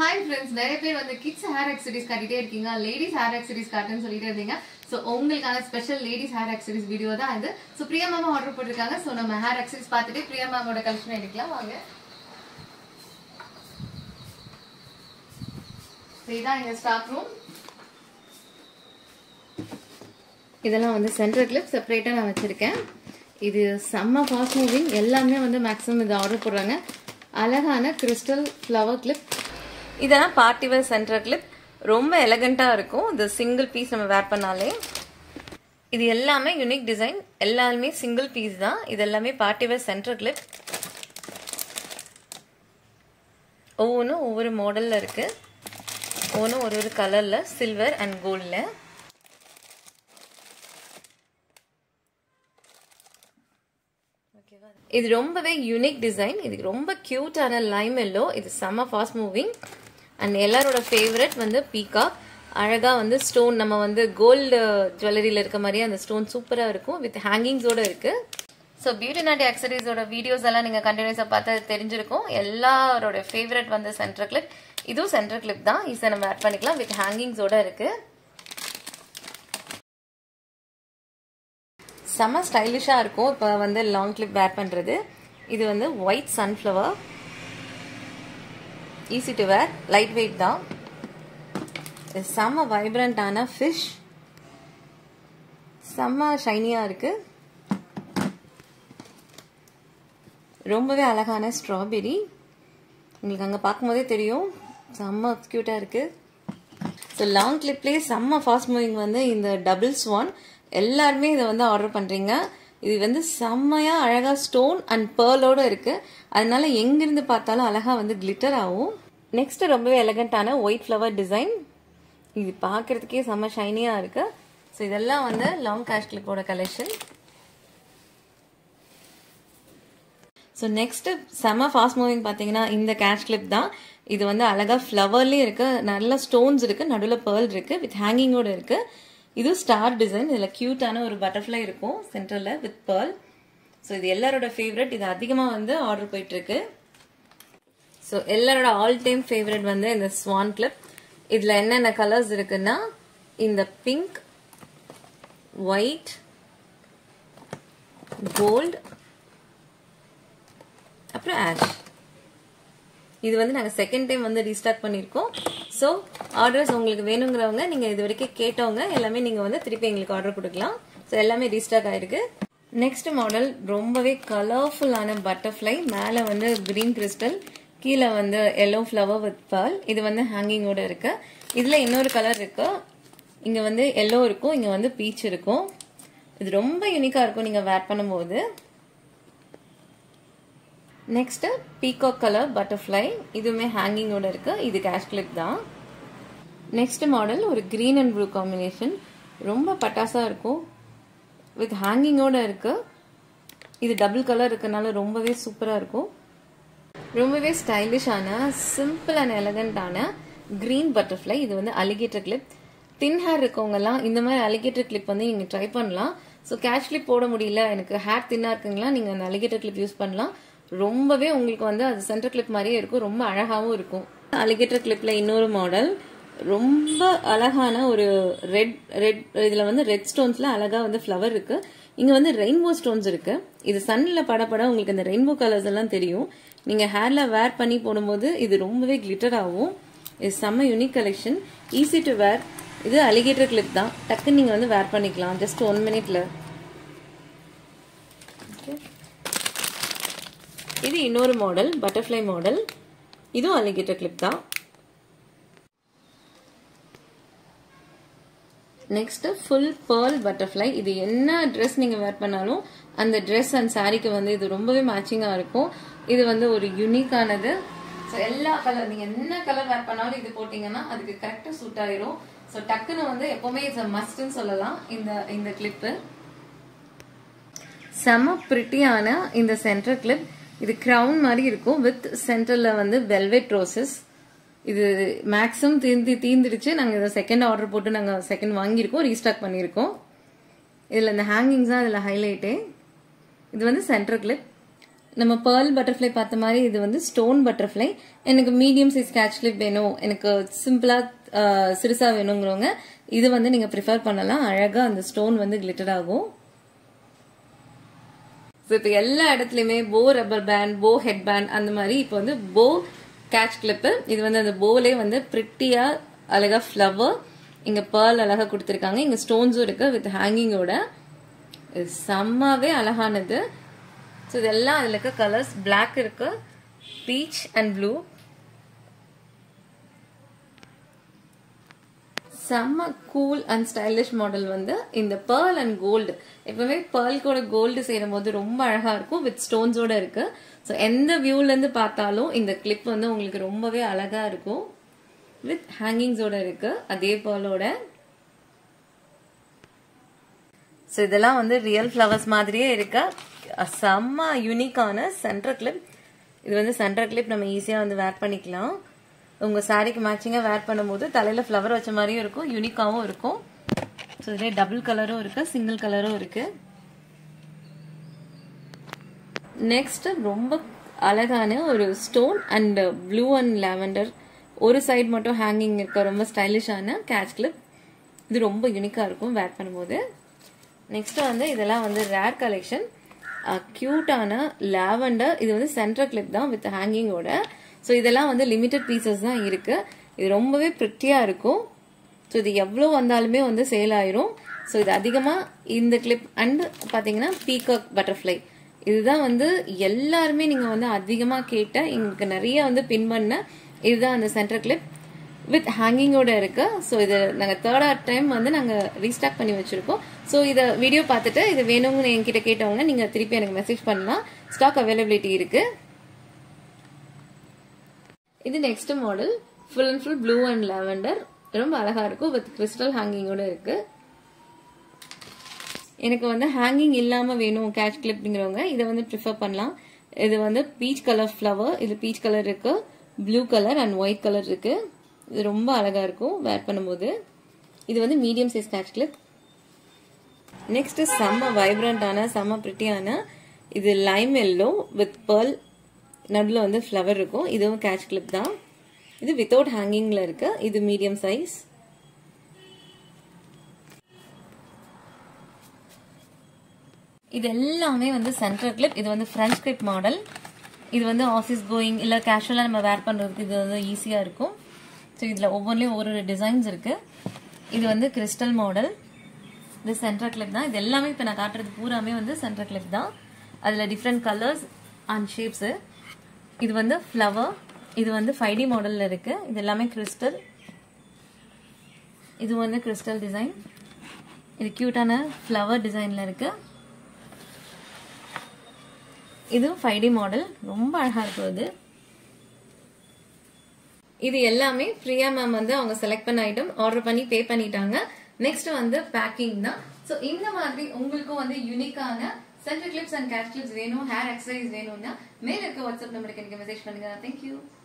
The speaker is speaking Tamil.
ஹாய் ஃப்ரெண்ட்ஸ் நிறைய பேர் வந்து கிட்ஸ் ஹேர் ஆக்சரிஸ் காட்டிட்டே இருக்கீங்க லேடிஸ் ஹேர் ஆக்சரிஸ் காட்டுன்னு சொல்லிட்டே இருந்தீங்க ஸோ உங்களுக்கான special ladies hair accessories video தான் இது ஸோ பிரியா மேம் ஆர்டர் போட்டிருக்காங்க ஸோ நம்ம ஹேர் ஆக்சரிஸ் பார்த்துட்டு பிரியா மேமோட கலெக்ஷன் எடுக்கலாம் வாங்க ஸோ இதான் எங்கள் ஸ்டாக் ரூம் இதெல்லாம் வந்து சென்டர் கிளிப் செப்பரேட்டாக நான் வச்சுருக்கேன் இது செம்ம ஃபாஸ்ட் மூவிங் எல்லாமே வந்து மேக்ஸிமம் இது ஆர்டர் போடுறாங்க அழகான கிறிஸ்டல் ஃப்ளவர் கிளிப் இதெல்லாம் பார்ட்டி வேர் சென்டர் கிளிப் ரொம்ப எலகண்ட்டாக இருக்கும் இது சிங்கிள் பீஸ் நம்ம வேர் பண்ணாலே இது எல்லாமே யூனிக் டிசைன் எல்லாருமே சிங்கிள் பீஸ் தான் இது எல்லாமே பார்ட்டி வேர் சென்டர் கிளிப் ஒவ்வொன்றும் ஒவ்வொரு மாடலில் இருக்குது ஒவ்வொன்றும் ஒரு ஒரு கலரில் சில்வர் அண்ட் கோல்டில் இது ரொம்பவே யூனிக் டிசைன் இது ரொம்ப க்யூட்டான லைம் எல்லோ இது செம்ம ஃபாஸ்ட் மூவிங் அண்ட் எல்லாரோட ஃபேவரட் வந்து பீகாக் அழகாக வந்து ஸ்டோன் நம்ம வந்து கோல்டு ஜுவல்லரியில் இருக்க மாதிரியே அந்த ஸ்டோன் சூப்பராக இருக்கும் வித் ஹேங்கிங்ஸோட இருக்குது ஸோ பியூட்டி நாட்டி அக்சரிஸோட வீடியோஸ் எல்லாம் நீங்கள் கண்டினியூஸாக பார்த்தா தெரிஞ்சிருக்கும் எல்லாரோட ஃபேவரட் வந்து சென்டர் கிளிப் இதுவும் சென்டர் கிளிப் தான் இதை நம்ம ஆட் பண்ணிக்கலாம் வித் ஹேங்கிங்ஸோட இருக்குது செம்ம ஸ்டைலிஷாக இருக்கும் இப்போ வந்து லாங் கிளிப் வேர் பண்ணுறது இது வந்து white sunflower easy to wear light weight தான் இது செம்ம வைப்ரண்ட்டான ஃபிஷ் செம்ம ஷைனியாக இருக்குது ரொம்பவே அழகான ஸ்ட்ராபெரி உங்களுக்கு அங்கே பார்க்கும்போதே தெரியும் செம்ம க்யூட்டாக இருக்குது ஸோ லாங் கிளிப்லேயே செம்ம ஃபாஸ்ட் மூவிங் வந்து இந்த டபுள் ஸ்வான் எல்லாருமே இதை வந்து ஆர்டர் பண்ணுறீங்க இது வந்து செம்மையாக அழகாக ஸ்டோன் அண்ட் பேர்லோடு இருக்குது அதனால எங்கேருந்து பார்த்தாலும் அழகாக வந்து கிளிட்டர் ஆகும் நெக்ஸ்ட் ரொம்பவே எலகண்ட்டான ஒயிட் ஃப்ளவர் டிசைன் இது பார்க்குறதுக்கே செம்ம ஷைனியாக இருக்குது ஸோ இதெல்லாம் வந்து லாங் கேஷ் கிளிப்போட கலெக்ஷன் ஸோ நெக்ஸ்ட்டு செம்ம ஃபாஸ்ட் மூவிங் பார்த்தீங்கன்னா இந்த கேஷ் கிளிப் தான் இது வந்து அழகாக ஃப்ளவர்லேயும் இருக்குது நல்ல ஸ்டோன்ஸ் இருக்குது நடுவில் பேர்ல் இருக்குது வித் ஹேங்கிங்கோடு இருக்குது இது ஸ்டார் டிசைன் இதில் க்யூட்டான ஒரு பட்டர்ஃப்ளை இருக்கும் சென்டரில் வித் பேர்ல் ஸோ இது எல்லாரோட ஃபேவரட் இது அதிகமாக வந்து ஆர்டர் போயிட்டுருக்கு ஸோ எல்லாரோட ஆல் டைம் ஃபேவரட் வந்து இந்த ஸ்வான் கிளிப் இதில் என்னென்ன கலர்ஸ் இருக்குன்னா இந்த பிங்க் ஒயிட் கோல்டு அப்புறம் ஆஷ் இது வந்து நாங்கள் செகண்ட் டைம் வந்து ரீஸ்டாக் பண்ணியிருக்கோம் ஸோ ஆர்டர்ஸ் உங்களுக்கு வேணுங்கிறவங்க நீங்கள் இது வரைக்கும் கேட்டவங்க எல்லாமே நீங்கள் வந்து திருப்பி எங்களுக்கு ஆர்டர் கொடுக்கலாம் ஸோ எல்லாமே ரீஸ்டாக் ஆயிருக்கு நெக்ஸ்ட் மாடல் ரொம்பவே கலர்ஃபுல்லான பட்டர்ஃப்ளை மேலே வந்து கிரீன் கிறிஸ்டல் கீழே வந்து எல்லோ ஃப்ளவர் வித் பால் இது வந்து ஹேங்கிங்கோட இருக்கு இதில் இன்னொரு கலர் இருக்கு இங்கே வந்து எல்லோ இருக்கும் இங்கே வந்து பீச் இருக்கும் இது ரொம்ப யூனிக்காக இருக்கும் நீங்கள் வேர் பண்ணும்போது நெக்ஸ்ட் பீகாக் கலர் பட்டர்ஃப்ளை இதுவுமே ஹேங்கிங்கோட இருக்கு இது கேஷ் கிளிப் தான் நெக்ஸ்ட் மாடல் ஒரு கிரீன் அண்ட் ப்ளூ காம்பினேஷன் ரொம்ப பட்டாசா இருக்கும் வித் ஹேங்கிங்கோட இருக்கு இது டபுள் கலர் இருக்கனால ரொம்பவே சூப்பராக இருக்கும் ரொம்பவே ஸ்டைலிஷான சிம்பிள் அண்ட் எலகண்டான கிரீன் பட்டர்ஃப்ளை இது வந்து அலிகேட்டர் கிளிப் தின் ஹேர் இருக்கவங்கலாம் இந்த மாதிரி அலிகேட்டர் கிளிப் வந்து நீங்கள் ட்ரை பண்ணலாம் ஸோ கேஷ் கிளிப் போட முடியல எனக்கு ஹேர் தின்னாக இருக்குங்களா நீங்கள் அந்த அலிகேட்டர் கிளிப் யூஸ் பண்ணலாம் ரொம்பவே உங்களுக்கு வந்து அது சென்டர் கிளிப் மாதிரியே இருக்கும் ரொம்ப அழகாகவும் இருக்கும் அலிகேட்டர் கிளிப்ல இன்னொரு மாடல் ரொம்ப அழகான ஒரு ரெட் ரெட் இதில் வந்து ரெட் ஸ்டோன்ஸில் அழகாக வந்து ஃப்ளவர் இருக்கு இங்கே வந்து ரெயின்போ ஸ்டோன்ஸ் இருக்கு இது சன்னில் படப்பட உங்களுக்கு இந்த ரெயின்போ கலர்ஸ் எல்லாம் தெரியும் நீங்கள் ஹேரில் வேர் பண்ணி போடும்போது இது ரொம்பவே கிளிட்டர் ஆகும் இது செம்ம unique collection easy to wear இது அலிகேட்டர் கிளிப் தான் டக்குன்னு நீங்கள் வந்து வேர் பண்ணிக்கலாம் ஜஸ்ட் ஒன் மினிட்ல ஓகே இது இன்னொரு மாடல் பட்டர்ஃப்ளை மாடல் இதுவும் அலிகேட்டர் கிளிப் தான் நெக்ஸ்ட் ஃபுல் பேர்ல் பட்டர்ஃப்ளை இது என்ன ட்ரெஸ் நீங்கள் வேர் பண்ணாலும் அந்த ட்ரெஸ் அண்ட் சாரீக்கு வந்து இது ரொம்பவே மேட்சிங்காக இருக்கும் இது வந்து ஒரு யூனிக்கானது ஸோ எல்லா கலர் நீங்கள் என்ன கலர் வேர் பண்ணாலும் இது போட்டிங்கன்னா அதுக்கு கரெக்டாக சூட் ஆயிரும் ஸோ டக்குன்னு வந்து எப்போவுமே இட்ஸ் மஸ்ட்னு சொல்லலாம் இந்த இந்த கிளிப்பு செம பிரிட்டியான இந்த சென்டர் கிளிப் இது க்ரௌன் மாதிரி இருக்கும் வித் சென்டரில் வந்து வெல்வெட் ரோசஸ் இது மேக்ஸிமம் தீர்ந்து தீர்ந்துடுச்சு நாங்கள் இதை செகண்ட் ஆர்டர் போட்டு நாங்கள் செகண்ட் வாங்கியிருக்கோம் ரீஸ்டாக் பண்ணியிருக்கோம் இதில் இந்த ஹேங்கிங்ஸ் தான் இதில் ஹைலைட்டே இது வந்து சென்டர் கிளிப் நம்ம பேர்ல் பட்டர்ஃப்ளை பார்த்த மாதிரி இது வந்து ஸ்டோன் பட்டர்ஃப்ளை எனக்கு மீடியம் சைஸ் கேட்ச் கிளிப் வேணும் எனக்கு சிம்பிளா சிறுசா வேணுங்கிறவங்க இது வந்து நீங்க ப்ரிஃபர் பண்ணலாம் அழகா அந்த ஸ்டோன் வந்து கிளிட்டர் ஆகும் ஸோ இப்போ எல்லா இடத்துலையுமே bow rubber band bow head band அந்த மாதிரி இப்போ வந்து போ கேட்ச் கிளிப்பு இது வந்து அந்த போலே வந்து பிரிட்டியா அழகா ஃப்ளவர் இங்க பேர்ல் அழகா கொடுத்துருக்காங்க இங்க ஸ்டோன்ஸும் இருக்கு வித் ஹேங்கிங்கோட இது செம்மவே அழகானது ஸோ இதெல்லாம் அதில் இருக்க கலர்ஸ் பிளாக் இருக்கு பீச் அண்ட் ப்ளூ செம்ம கூல் அண்ட் ஸ்டைலிஷ் மாடல் வந்து இந்த பேர்ல் அண்ட் கோல்டு எப்பவுமே பேர்ல் கூட கோல்டு சேரும் போது ரொம்ப அழகா இருக்கும் வித் ஸ்டோன்ஸோட இருக்கு ஸோ எந்த வியூல இருந்து பார்த்தாலும் இந்த கிளிப் வந்து உங்களுக்கு ரொம்பவே அழகா இருக்கும் வித் ஹேங்கிங்ஸோட இருக்கு அதே பேர்லோட ஸோ இதெல்லாம் வந்து ரியல் ஃப்ளவர்ஸ் மாதிரியே இருக்க செம்ம யூனிக்கான சென்டர் கிளிப் இது வந்து சென்டர் கிளிப் நம்ம ஈஸியாக வந்து வேர் பண்ணிக்கலாம் உங்கள் சாரீக்கு மேட்சிங்காக வேர் பண்ணும்போது தலையில் ஃப்ளவர் வச்ச மாதிரியும் இருக்கும் யூனிக்காகவும் இருக்கும் ஸோ இதுலேயே டபுள் கலரும் இருக்கு சிங்கிள் கலரும் இருக்கு நெக்ஸ்ட் ரொம்ப அழகான ஒரு stone and blue and lavender ஒரு சைடு மட்டும் ஹேங்கிங் இருக்க ரொம்ப ஸ்டைலிஷான கேட்ச் கிளிப் இது ரொம்ப யூனிக்காக இருக்கும் வேர் பண்ணும்போது நெக்ஸ்ட் வந்து இதெல்லாம் வந்து ரேர் கலெக்ஷன் க்யூட்டான லாவெண்டர் இது வந்து சென்டர் கிளிப் தான் வித் ஹேங்கிங்கோட ஸோ இதெல்லாம் வந்து லிமிட்டட் பீசஸ் தான் இருக்கு இது ரொம்பவே ப்ரிட்டியாக இருக்கும் ஸோ இது எவ்வளோ வந்தாலுமே வந்து சேல் ஆயிரும் ஸோ இது அதிகமாக இந்த கிளிப் அண்ட் பார்த்தீங்கன்னா பீகாக் பட்டர்ஃப்ளை இதுதான் வந்து எல்லாருமே நீங்கள் வந்து அதிகமாக கேட்ட எங்களுக்கு நிறைய வந்து பின் பண்ண இதுதான் அந்த சென்டர் கிளிப் வித் ஹேங்கிங்கோட இருக்கு ஸோ இது நாங்கள் தேர்ட் டைம் வந்து நாங்கள் ரீஸ்டாக் பண்ணி வச்சிருக்கோம் ஸோ இதை வீடியோ பார்த்துட்டு இது வேணும்னு என்கிட்ட கேட்டவங்க நீங்கள் திருப்பி எனக்கு மெசேஜ் பண்ணலாம் ஸ்டாக் அவைலபிலிட்டி இருக்கு இது next model full and full blue and lavender ரொம்ப அழகா இருக்கும் வித் கிறிஸ்டல் ஹேங்கிங்கோட இருக்கு எனக்கு வந்து ஹேங்கிங் இல்லாம வேணும் கேட்ச் கிளிப்ங்கிறவங்க இதை வந்து ப்ரிஃபர் பண்ணலாம் இது வந்து பீச் கலர் ஃப்ளவர் இது பீச் கலர் இருக்கு blue colour and white colour இருக்கு இது ரொம்ப அழகா இருக்கும் வேர் பண்ணும்போது இது வந்து medium size catch clip next செம்ம வைப்ரண்டான செம்ம பிரிட்டியான இது லைம் எல்லோ வித் பேர்ல் நடுவில் வந்து ஃப்ளவர் இருக்கும் இதுவும் கேட்ச் கிளிப் தான் இது வித்தவுட் ஹேங்கிங்ல இருக்கு இது மீடியம் சைஸ் இது எல்லாமே வந்து சென்டர் கிளிப் இது வந்து ஃப்ரெஞ்ச் கிளிப் மாடல் இது வந்து ஆஃபீஸ் கோயிங் இல்லை கேஷுவலாக நம்ம வேர் பண்ணுறதுக்கு இது வந்து ஈஸியாக இருக்கும் ஸோ இதில் ஒவ்வொன்றிலையும் ஒரு டிசைன்ஸ் இருக்கு இது வந்து கிறிஸ்டல் மாடல் இது சென்டர் கிளிப் தான் இது எல்லாமே இப்போ நான் காட்டுறது பூராமே வந்து சென்டர் கிளிப் தான் அதில் டிஃப்ரெண்ட் கலர்ஸ் அண்ட் ஷேப்ஸு இது வந்து ஃப்ளவர் இது வந்து ஃபைவ் டி மாடலில் இருக்கு இது எல்லாமே கிறிஸ்டல் இது வந்து கிறிஸ்டல் டிசைன் இது கியூட்டான ஃப்ளவர் டிசைனில் இருக்கு இது ஃபைவ் டி மாடல் ரொம்ப அழகா இருக்கும் இது இது எல்லாமே ஃப்ரீயா மேம் வந்து அவங்க செலக்ட் பண்ண ஐட்டம் ஆர்டர் பண்ணி பே பண்ணிட்டாங்க நெக்ஸ்ட் வந்து பேக்கிங் தான் ஸோ இந்த மாதிரி உங்களுக்கும் வந்து யூனிக்கான சென்டர் கிளிப்ஸ் அண்ட் கேஷ் கிளிப்ஸ் வேணும் ஹேர் எக்ஸசைஸ் வேணும்னா மேல இருக்க வாட்ஸ்அப் நம்பருக்கு எனக்கு மெசேஜ் பண்ணுங்க தேங்க்யூ